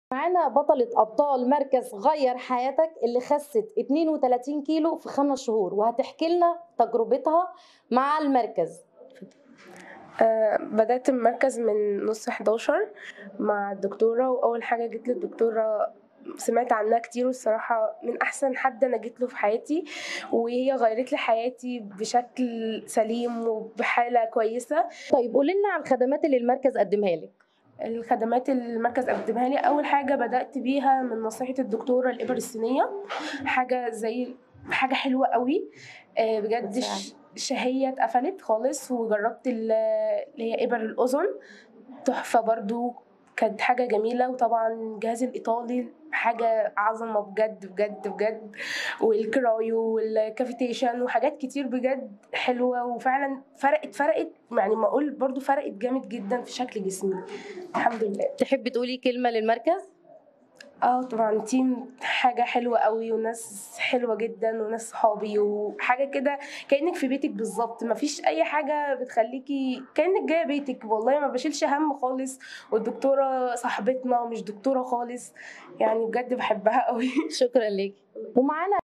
معانا بطلة أبطال مركز غير حياتك اللي خست 32 كيلو في خمس شهور وهتحكي لنا تجربتها مع المركز آه، بدأت المركز من نص 11 مع الدكتورة وأول حاجة جيت للدكتورة سمعت عنها كتير والصراحة من أحسن حد أنا جيت له في حياتي وهي غيرت لي حياتي بشكل سليم وبحالة كويسة طيب قولي لنا على الخدمات اللي المركز قدمها لك الخدمات اللي المركز قدمها لي أول حاجة بدأت بيها من نصيحة الدكتورة الإبر الصينية حاجة زي حاجة حلوة قوي آه، بجد ش- شهية اتقفلت خالص وجربت ال- اللي هي إبر الأذن تحفة برضو كانت حاجة جميلة وطبعا الجهاز الإيطالي حاجة عظمة بجد بجد بجد والكرايو والكافيتيشن وحاجات كتير بجد حلوة وفعلا فرقت فرقت يعني ما أقول برضو فرقت جامد جدا في شكل جسمي الحمد لله تحبي تقولي كلمة للمركز اه طبعا تيم حاجة حلوة قوي وناس حلوة جدا وناس صحابي وحاجة كده كأنك في بيتك بالظبط مفيش أي حاجة بتخليكي كأنك جاية بيتك والله ما بشيلش هم خالص والدكتورة صاحبتنا مش دكتورة خالص يعني بجد بحبها قوي شكرا لك ومعانا